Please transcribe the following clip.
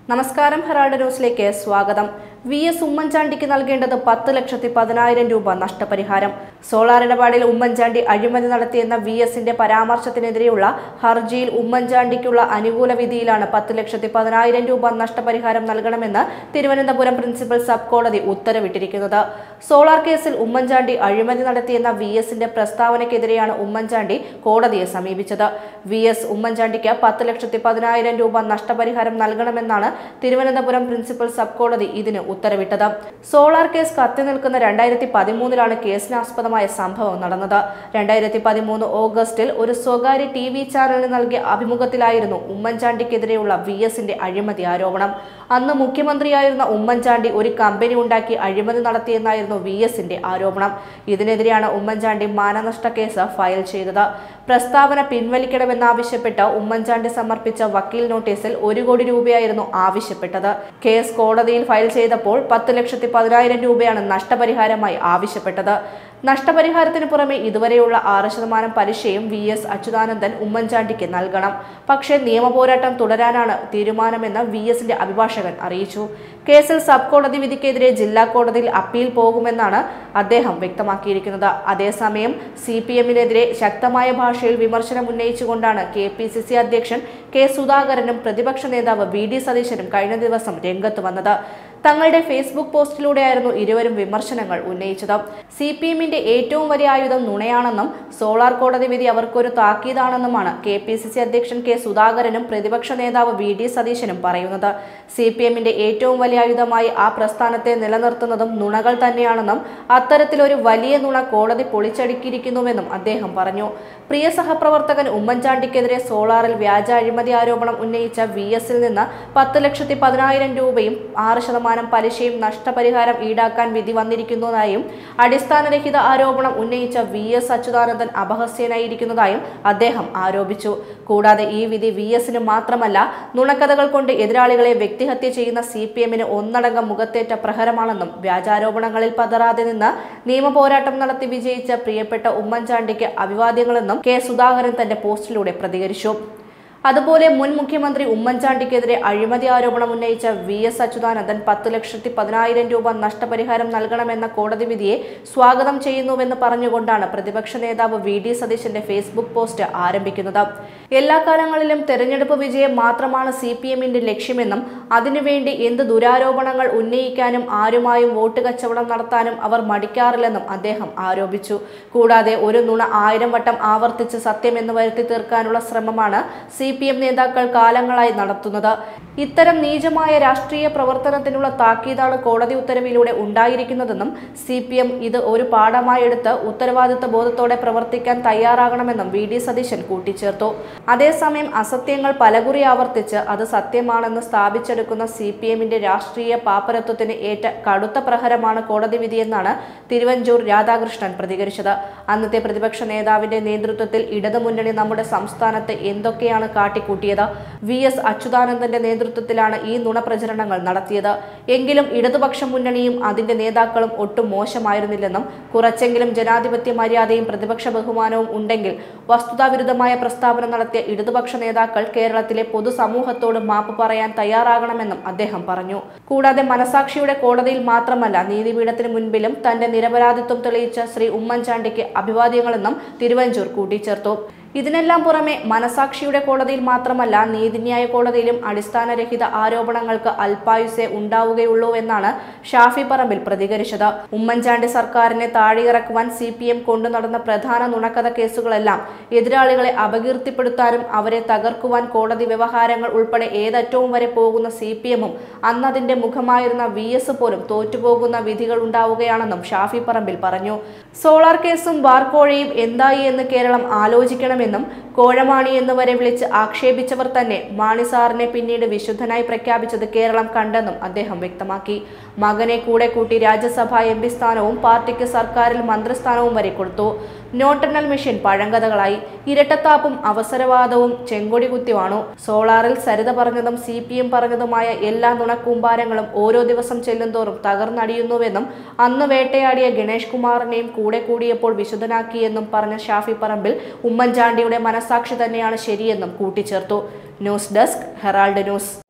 നമസ്കാരം ഹെറാൾഡ് ന്യൂസിലേക്ക് സ്വാഗതം വി എസ് ഉമ്മൻചാണ്ടിക്ക് നൽകേണ്ടത് പത്ത് ലക്ഷത്തി പതിനായിരം രൂപ നഷ്ടപരിഹാരം സോളാർ ഇടപാടിൽ ഉമ്മൻചാണ്ടി അഴിമതി നടത്തിയെന്ന വി എസിന്റെ പരാമർശത്തിനെതിരെയുള്ള ഹർജിയിൽ ഉമ്മൻചാണ്ടിക്കുള്ള അനുകൂല വിധിയിലാണ് പത്ത് ലക്ഷത്തി പതിനായിരം രൂപ നഷ്ടപരിഹാരം നൽകണമെന്ന് തിരുവനന്തപുരം പ്രിൻസിപ്പൽ സബ് കോടതി ഉത്തരവിട്ടിരിക്കുന്നത് സോളാർ കേസിൽ ഉമ്മൻചാണ്ടി അഴിമതി നടത്തിയെന്ന വി എസിന്റെ പ്രസ്താവനയ്ക്കെതിരെയാണ് ഉമ്മൻചാണ്ടി കോടതിയെ സമീപിച്ചത് വി എസ് ഉമ്മൻചാണ്ടിക്ക് പത്ത് ലക്ഷത്തി പതിനായിരം രൂപ നഷ്ടപരിഹാരം നൽകണമെന്നാണ് തിരുവനന്തപുരം പ്രിൻസിപ്പൽ സബ് കോടതി ഇതിന് ഉത്തരവിട്ടത് സോളാർ കേസ് കത്തി നിൽക്കുന്ന രണ്ടായിരത്തി പതിമൂന്നിലാണ് കേസിനാസ്പദമായ സംഭവം നടന്നത് രണ്ടായിരത്തി പതിമൂന്ന് ഓഗസ്റ്റിൽ ഒരു സ്വകാര്യ ടി വി ചാനലിന് നൽകിയ അഭിമുഖത്തിലായിരുന്നു ഉമ്മൻചാണ്ടിക്കെതിരെയുള്ള വി എസിന്റെ അഴിമതി ആരോപണം അന്ന് മുഖ്യമന്ത്രിയായിരുന്ന ഉമ്മൻചാണ്ടി ഒരു കമ്പനി ഉണ്ടാക്കി അഴിമതി നടത്തിയെന്നായിരുന്നു വി എസിന്റെ ആരോപണം ഇതിനെതിരെയാണ് ഉമ്മൻചാണ്ടി മാനനഷ്ട കേസ് ഫയൽ ചെയ്തത് പ്രസ്താവന പിൻവലിക്കണമെന്നാവശ്യപ്പെട്ട് ഉമ്മൻചാണ്ടി സമർപ്പിച്ച വക്കീൽ നോട്ടീസിൽ ഒരു കോടി രൂപയായിരുന്നു ആവശ്യപ്പെട്ടത് കേസ് കോടതിയിൽ ഫയൽ ചെയ്തപ്പോൾ പത്ത് ലക്ഷത്തി പതിനായിരം രൂപയാണ് നഷ്ടപരിഹാരമായി ആവശ്യപ്പെട്ടത് നഷ്ടപരിഹാരത്തിന് പുറമെ ഇതുവരെയുള്ള ആറ് ശതമാനം പലിശയും വി എസ് അച്യുതാനന്ദൻ ഉമ്മൻചാണ്ടിക്ക് നൽകണം പക്ഷേ നിയമപോരാട്ടം തുടരാനാണ് തീരുമാനമെന്ന് വി എസിന്റെ അഭിഭാഷകൻ അറിയിച്ചു കേസിൽ സബ് കോടതി വിധിക്കെതിരെ ജില്ലാ കോടതിയിൽ അപ്പീൽ പോകുമെന്നാണ് അദ്ദേഹം വ്യക്തമാക്കിയിരിക്കുന്നത് അതേസമയം സി പി എമ്മിനെതിരെ ശക്തമായ ഭാഷയിൽ വിമർശനം ഉന്നയിച്ചുകൊണ്ടാണ് കെ പി സി സി അധ്യക്ഷൻ കെ സുധാകരനും പ്രതിപക്ഷ നേതാവ് വി ഡി സതീശനും കഴിഞ്ഞ ദിവസം രംഗത്ത് വന്നത് തങ്ങളുടെ ഫേസ്ബുക്ക് പോസ്റ്റിലൂടെയായിരുന്നു ഇരുവരും വിമർശനങ്ങൾ ഉന്നയിച്ചത് സി പി എമ്മിന്റെ ഏറ്റവും വലിയ ആയുധം നുണയാണെന്നും സോളാർ കോടതി വിധി അവർക്കൊരു താക്കീതാണെന്നുമാണ് കെ പി സി സി അധ്യക്ഷൻ കെ സുധാകരനും പ്രതിപക്ഷ നേതാവ് വി ഡി സതീശനും പറയുന്നത് സി പി എമ്മിന്റെ ഏറ്റവും വലിയ ആയുധമായി ആ പ്രസ്ഥാനത്തെ നിലനിർത്തുന്നതും നുണകൾ തന്നെയാണെന്നും അത്തരത്തിലൊരു വലിയ നുണ കോടതി പൊളിച്ചടുക്കിയിരിക്കുന്നുവെന്നും അദ്ദേഹം പറഞ്ഞു പ്രിയ സഹപ്രവർത്തകൻ ഉമ്മൻചാണ്ടിക്കെതിരെ സോളാറിൽ വ്യാജ അഴിമതി ആരോപണം ഉന്നയിച്ച വി എസിൽ നിന്ന് പത്ത് ലക്ഷത്തി പതിനായിരം രൂപയും ആറ് ശതമാനം പലിശയും നഷ്ടപരിഹാരം ഈടാക്കാൻ വിധി വന്നിരിക്കുന്നതായും അടിസ്ഥാനരഹിത ആരോപണം ഉന്നയിച്ച വി എസ് അച്യുതാനന്ദൻ അപഹസ്യനായിരിക്കുന്നതായും അദ്ദേഹം ആരോപിച്ചു കൂടാതെ ഈ വിധി വി എസിന് മാത്രമല്ല നുണക്കഥകൾ കൊണ്ട് എതിരാളികളെ വ്യക്തിഹത്യ ചെയ്യുന്ന സി പി എമ്മിന് ഒന്നടങ്കം മുഖത്തേറ്റ പ്രഹരമാണെന്നും വ്യാജാരോപണങ്ങളിൽ പതറാതെ നിന്ന് നിയമപോരാട്ടം നടത്തി വിജയിച്ച പ്രിയപ്പെട്ട ഉമ്മൻചാണ്ടിക്ക് അഭിവാദ്യങ്ങളെന്നും കെ സുധാകരൻ തന്റെ പോസ്റ്റിലൂടെ പ്രതികരിച്ചു അതുപോലെ മുൻ മുഖ്യമന്ത്രി ഉമ്മൻചാണ്ടിക്കെതിരെ അഴിമതി ആരോപണം ഉന്നയിച്ച വി എസ് അച്യുതാനന്ദൻ പത്ത് ലക്ഷത്തി പതിനായിരം രൂപ നഷ്ടപരിഹാരം നൽകണമെന്ന കോടതി വിധിയെ സ്വാഗതം ചെയ്യുന്നുവെന്ന് പറഞ്ഞുകൊണ്ടാണ് പ്രതിപക്ഷ നേതാവ് വി ഡി സതീശന്റെ ഫേസ്ബുക്ക് പോസ്റ്റ് ആരംഭിക്കുന്നത് എല്ലാ കാലങ്ങളിലും തെരഞ്ഞെടുപ്പ് വിജയം മാത്രമാണ് സി പി എമ്മിന്റെ ലക്ഷ്യമെന്നും അതിനുവേണ്ടി എന്ത് ദുരാരോപണങ്ങൾ ഉന്നയിക്കാനും ആരുമായും വോട്ട് കച്ചവടം നടത്താനും അവർ മടിക്കാറില്ലെന്നും അദ്ദേഹം ആരോപിച്ചു കൂടാതെ ഒരു നുണ ആയിരം വട്ടം ആവർത്തിച്ച് സത്യമെന്ന് വരുത്തി തീർക്കാനുള്ള ശ്രമമാണ് സി പി എം നേതാക്കൾ കാലങ്ങളായി നടത്തുന്നത് ഇത്തരം നീചമായ രാഷ്ട്രീയ പ്രവർത്തനത്തിനുള്ള താക്കീതാണ് കോടതി ഉത്തരവിലൂടെ ഉണ്ടായിരിക്കുന്നതെന്നും സി പി എം ഇത് ഒരു പാഠമായി എടുത്ത് ഉത്തരവാദിത്ത ബോധത്തോടെ പ്രവർത്തിക്കാൻ തയ്യാറാകണമെന്നും വി ഡി സതീശൻ കൂട്ടിച്ചേർത്തു അതേസമയം അസത്യങ്ങൾ പലകുറി ആവർത്തിച്ച് അത് സത്യമാണെന്ന് സ്ഥാപിച്ചെടുക്കുന്ന സി പി എമ്മിന്റെ രാഷ്ട്രീയ പാപ്പരത്വത്തിന് ഏറ്റ കടുത്ത പ്രഹരമാണ് കോടതി വിധിയെന്നാണ് തിരുവഞ്ചൂർ രാധാകൃഷ്ണൻ പ്രതികരിച്ചത് അന്നത്തെ പ്രതിപക്ഷ നേതാവിന്റെ നേതൃത്വത്തിൽ ഇടതുമുന്നണി നമ്മുടെ സംസ്ഥാനത്ത് എന്തൊക്കെയാണ് കാട്ടിക്കൂട്ടിയത് വി എസ് അച്യുതാനന്ദന്റെ നേതൃത്വത്തിലാണ് ഈ നുണപ്രചരണങ്ങൾ നടത്തിയത് എങ്കിലും ഇടതുപക്ഷ മുന്നണിയും അതിന്റെ നേതാക്കളും ഒട്ടും മോശമായിരുന്നില്ലെന്നും കുറച്ചെങ്കിലും ജനാധിപത്യ മര്യാദയും പ്രതിപക്ഷ ബഹുമാനവും ഉണ്ടെങ്കിൽ വസ്തുതാവിരുദ്ധമായ പ്രസ്താവന നടത്തിയ ഇടതുപക്ഷ നേതാക്കൾ കേരളത്തിലെ പൊതുസമൂഹത്തോട് മാപ്പ് പറയാൻ തയ്യാറാകണമെന്നും അദ്ദേഹം പറഞ്ഞു കൂടാതെ മനസാക്ഷിയുടെ കോടതിയിൽ മാത്രമല്ല നീതിപീഠത്തിന് മുൻപിലും തന്റെ നിരപരാധിത്വം തെളിയിച്ച ശ്രീ ഉമ്മൻചാണ്ടിക്ക് അഭിവാദ്യങ്ങളെന്നും തിരുവഞ്ചൂർ കൂട്ടിച്ചേർത്തു ഇതിനെല്ലാം പുറമെ മനസാക്ഷിയുടെ കോടതിയിൽ മാത്രമല്ല നീതിന്യായ കോടതിയിലും അടിസ്ഥാനരഹിത ആരോപണങ്ങൾക്ക് അല്പായുസേ ഉണ്ടാവുകയുള്ളൂ എന്നാണ് ഷാഫി പറമ്പിൽ പ്രതികരിച്ചത് ഉമ്മൻചാണ്ടി സർക്കാരിനെ താഴെയിറക്കുവാൻ സി പി എം കൊണ്ടു നടന്ന പ്രധാന നുണക്കഥ കേസുകളെല്ലാം എതിരാളികളെ അപകീർത്തിപ്പെടുത്താനും അവരെ തകർക്കുവാൻ കോടതി വ്യവഹാരങ്ങൾ ഉൾപ്പെടെ ഏതറ്റവും വരെ പോകുന്ന സി പി എമ്മും അന്നതിന്റെ മുഖമായിരുന്ന വി എസ് പോലും തോറ്റുപോകുന്ന വിധികൾ ഉണ്ടാവുകയാണെന്നും ഷാഫി പറമ്പിൽ പറഞ്ഞു സോളാർ കേസും ബാർക്കോഴയും എന്തായി എന്ന് കേരളം ആലോചിക്കണം വേണമെന്നും കോഴമാണി എന്ന് വരെ വിളിച്ച് ആക്ഷേപിച്ചവർ തന്നെ മാണി സാറിനെ പിന്നീട് വിശുദ്ധനായി പ്രഖ്യാപിച്ചത് കേരളം കണ്ടെന്നും അദ്ദേഹം വ്യക്തമാക്കി മകനെ കൂടെ കൂട്ടി രാജ്യസഭാ എം പി സ്ഥാനവും പാർട്ടിക്ക് സർക്കാരിൽ മന്ത്രിസ്ഥാനവും വരെ കൊടുത്തു നോട്ടെണ്ണൽ മെഷീൻ പഴങ്കഥകളായി ഇരട്ടത്താപ്പും അവസരവാദവും ചെങ്കൊടി കുത്തിവാണു സോളാറിൽ സരിത പറഞ്ഞതും സി പി എം പറഞ്ഞതുമായ എല്ലാ നുണക്കൂമ്പാരങ്ങളും ഓരോ ദിവസം ചെല്ലുന്തോറും തകർന്നടിയുന്നുവെന്നും അന്ന് വേട്ടയാടിയ ഗണേഷ് കുമാറിനെയും കൂടെ കൂടിയപ്പോൾ വിശുദ്ധനാക്കിയെന്നും പറഞ്ഞ ഷാഫി പറമ്പിൽ ഉമ്മൻചാണ്ടിയുടെ മനസാക്ഷി തന്നെയാണ് ശരിയെന്നും കൂട്ടിച്ചേർത്തു ന്യൂസ് ഡെസ്ക് ഹെറാൾഡ് ന്യൂസ്